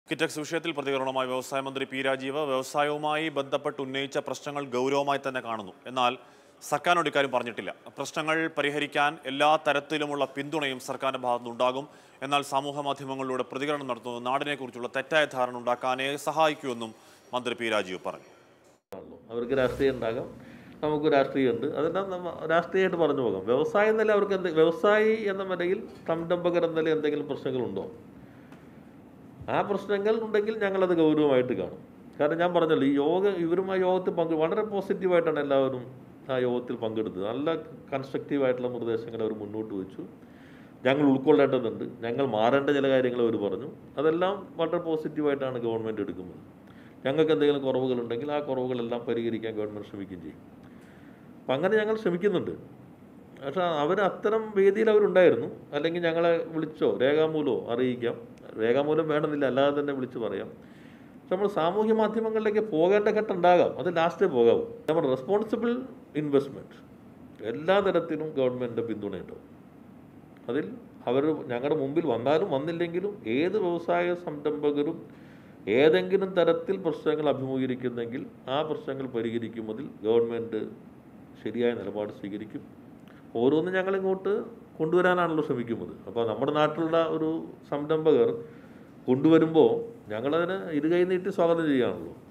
കിറ്റക്സ് വിഷയത്തിൽ പ്രതികരണവുമായി വ്യവസായ മന്ത്രി പി രാജീവ് വ്യവസായവുമായി ബന്ധപ്പെട്ട് ഉന്നയിച്ച പ്രശ്നങ്ങൾ ഗൗരവമായി തന്നെ കാണുന്നു എന്നാൽ സർക്കാരിനോട് ഇക്കാര്യം പറഞ്ഞിട്ടില്ല പ്രശ്നങ്ങൾ പരിഹരിക്കാൻ എല്ലാ തരത്തിലുമുള്ള പിന്തുണയും സർക്കാരിന്റെ ഭാഗത്തുനിന്നുണ്ടാകും എന്നാൽ സമൂഹ മാധ്യമങ്ങളിലൂടെ പ്രതികരണം നടത്തുന്നത് നാടിനെക്കുറിച്ചുള്ള തെറ്റായ ധാരണ ഉണ്ടാക്കാനേ സഹായിക്കുമെന്നും മന്ത്രി പി രാജീവ് പറഞ്ഞു ആണല്ലോ അവർക്ക് രാഷ്ട്രീയം ഉണ്ടാകാം നമുക്ക് രാഷ്ട്രീയമുണ്ട് അതെല്ലാം നമ്മ രാഷ്ട്രീയമായിട്ട് പറഞ്ഞു പോകാം വ്യവസായം എന്നല്ല അവർക്ക് എന്ത് വ്യവസായി എന്ന നിലയിൽ സംരംഭകർ എന്ന നിലയിൽ എന്തെങ്കിലും പ്രശ്നങ്ങളുണ്ടോ ആ പ്രശ്നങ്ങൾ ഉണ്ടെങ്കിൽ ഞങ്ങളത് ഗൗരവമായിട്ട് കാണും കാരണം ഞാൻ പറഞ്ഞല്ലോ ഈ യോഗ ഇവരും ആ യോഗത്തിൽ പങ്കെ വളരെ പോസിറ്റീവായിട്ടാണ് എല്ലാവരും ആ യോഗത്തിൽ പങ്കെടുത്തത് നല്ല കൺസ്ട്രക്റ്റീവായിട്ടുള്ള നിർദ്ദേശങ്ങൾ അവർ മുന്നോട്ട് വെച്ചു ഞങ്ങൾ ഉൾക്കൊള്ളേണ്ടതുണ്ട് ഞങ്ങൾ മാറേണ്ട ചില കാര്യങ്ങൾ അവർ പറഞ്ഞു അതെല്ലാം വളരെ പോസിറ്റീവായിട്ടാണ് ഗവൺമെൻറ് എടുക്കുന്നത് ഞങ്ങൾക്ക് എന്തെങ്കിലും കുറവുകളുണ്ടെങ്കിൽ ആ കുറവുകളെല്ലാം പരിഹരിക്കാൻ ഗവൺമെൻറ് ശ്രമിക്കുകയും ചെയ്യും അപ്പം അങ്ങനെ ഞങ്ങൾ ശ്രമിക്കുന്നുണ്ട് പക്ഷേ അവർ അത്തരം വേദിയിൽ അവരുണ്ടായിരുന്നു അല്ലെങ്കിൽ ഞങ്ങളെ വിളിച്ചോ രേഖാമൂലമോ അറിയിക്കാം രേഖാമൂലം വേണമെന്നില്ല അല്ലാതെ തന്നെ വിളിച്ച് പറയാം പക്ഷെ നമ്മൾ സാമൂഹ്യ മാധ്യമങ്ങളിലേക്ക് പോകേണ്ട ഘട്ടം ഉണ്ടാകാം അത് ലാസ്റ്റേ പോകാവൂ നമ്മൾ റെസ്പോൺസിബിൾ ഇൻവെസ്റ്റ്മെൻറ്റ് എല്ലാ തരത്തിലും ഗവൺമെൻറ്റിൻ്റെ പിന്തുണയുണ്ടാവും അതിൽ അവർ ഞങ്ങളുടെ മുമ്പിൽ വന്നാലും വന്നില്ലെങ്കിലും ഏത് വ്യവസായ സംരംഭകരും ഏതെങ്കിലും തരത്തിൽ പ്രശ്നങ്ങൾ അഭിമുഖീകരിക്കുന്നെങ്കിൽ ആ പ്രശ്നങ്ങൾ പരിഹരിക്കുന്നതിൽ ഗവൺമെൻറ് ശരിയായ നിലപാട് സ്വീകരിക്കും ഓരോന്നും ഞങ്ങൾ ഇങ്ങോട്ട് കൊണ്ടുവരാനാണല്ലോ ശ്രമിക്കുന്നത് അപ്പോൾ നമ്മുടെ നാട്ടിലുള്ള ഒരു സംരംഭകർ കൊണ്ടുവരുമ്പോൾ ഞങ്ങളതിന് ഇരുകൈ നീട്ടി സ്വാഗതം ചെയ്യുകയാണല്ലോ